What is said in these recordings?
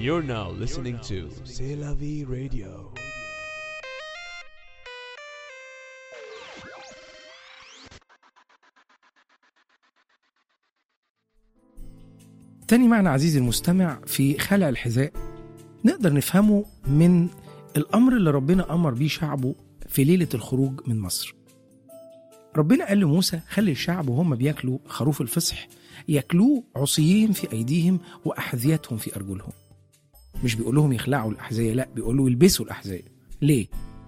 You're now listening to C'est la vie radio. تاني معنى عزيزي المستمع في خلع الحذاء نقدر نفهمه من الأمر اللي ربنا أمر بيه شعبه في ليلة الخروج من مصر ربنا قال لموسى خلي الشعب وهم بياكلوا خروف الفصح ياكلوه عصيين في أيديهم وأحذيتهم في أرجلهم مش بيقول لهم يخلعوا الأحذية لا بيقول له يلبسوا الأحذية ليه؟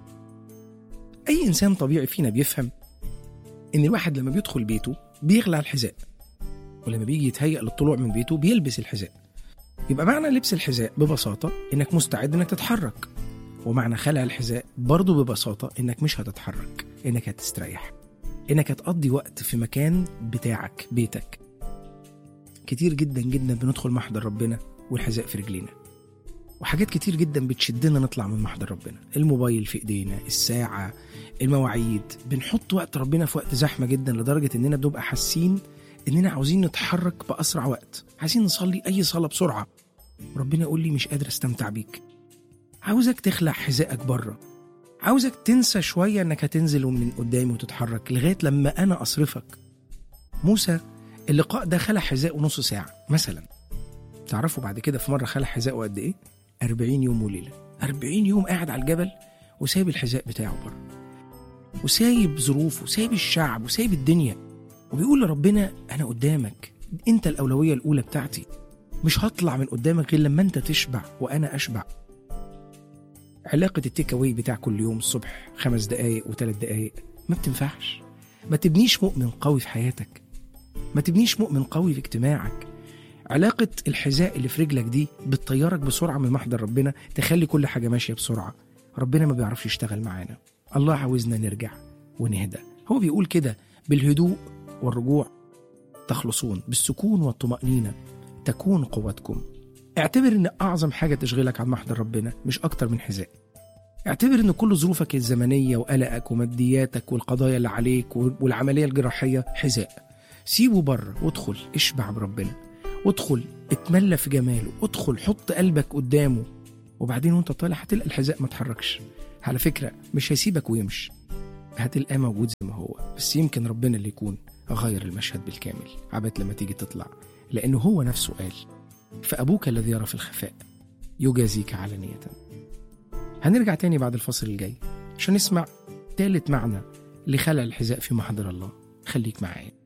أي إنسان طبيعي فينا بيفهم إن الواحد لما بيدخل بيته بيخلع الحذاء ولما بيجي يتهيأ للطلوع من بيته بيلبس الحذاء يبقى معنى لبس الحذاء ببساطة إنك مستعد إنك تتحرك ومعنى خلع الحذاء برضه ببساطة إنك مش هتتحرك إنك هتستريح إنك هتقضي وقت في مكان بتاعك بيتك كتير جدا جدا بندخل محضر ربنا والحذاء في رجلينا وحاجات كتير جدا بتشدنا نطلع من محضر ربنا الموبايل في ايدينا الساعة المواعيد بنحط وقت ربنا في وقت زحمة جدا لدرجة اننا بنبقى حاسين اننا عاوزين نتحرك باسرع وقت عايزين نصلي اي صلاه بسرعه ربنا يقول لي مش قادر استمتع بيك عاوزك تخلع حذائك بره عاوزك تنسى شويه انك هتنزل من قدامي وتتحرك لغايه لما انا اصرفك موسى اللقاء ده خلع حذاءه نص ساعه مثلا تعرفوا بعد كده في مره خلع حذاءه قد ايه 40 يوم وليله 40 يوم قاعد على الجبل وسايب الحذاء بتاعه بره وسايب ظروفه وسايب الشعب وسايب الدنيا وبيقول لربنا انا قدامك انت الاولويه الاولى بتاعتي مش هطلع من قدامك غير لما انت تشبع وانا اشبع علاقه التيك اواي بتاع كل يوم الصبح خمس دقايق وثلاث دقايق ما بتنفعش ما تبنيش مؤمن قوي في حياتك ما تبنيش مؤمن قوي في اجتماعك علاقة الحذاء اللي في رجلك دي بتطيرك بسرعة من محضر ربنا تخلي كل حاجة ماشية بسرعة ربنا ما بيعرفش يشتغل معانا الله عاوزنا نرجع ونهدى هو بيقول كده بالهدوء والرجوع تخلصون بالسكون والطمأنينة تكون قوتكم اعتبر ان اعظم حاجة تشغلك عن محضر ربنا مش اكتر من حذاء اعتبر ان كل ظروفك الزمنية وقلقك ومادياتك والقضايا اللي عليك والعملية الجراحية حذاء سيبه بره وادخل اشبع بربنا وادخل اتملى في جماله ادخل حط قلبك قدامه وبعدين وانت طالع هتلقى الحذاء ما اتحركش على فكرة مش هيسيبك ويمشي هتلقاه موجود زي ما هو بس يمكن ربنا اللي يكون غير المشهد بالكامل عبات لما تيجي تطلع لأنه هو نفسه قال فأبوك الذي يرى في الخفاء يجازيك علانية هنرجع تاني بعد الفصل الجاي عشان نسمع تالت معنى لخلع الحذاء في محضر الله خليك معايا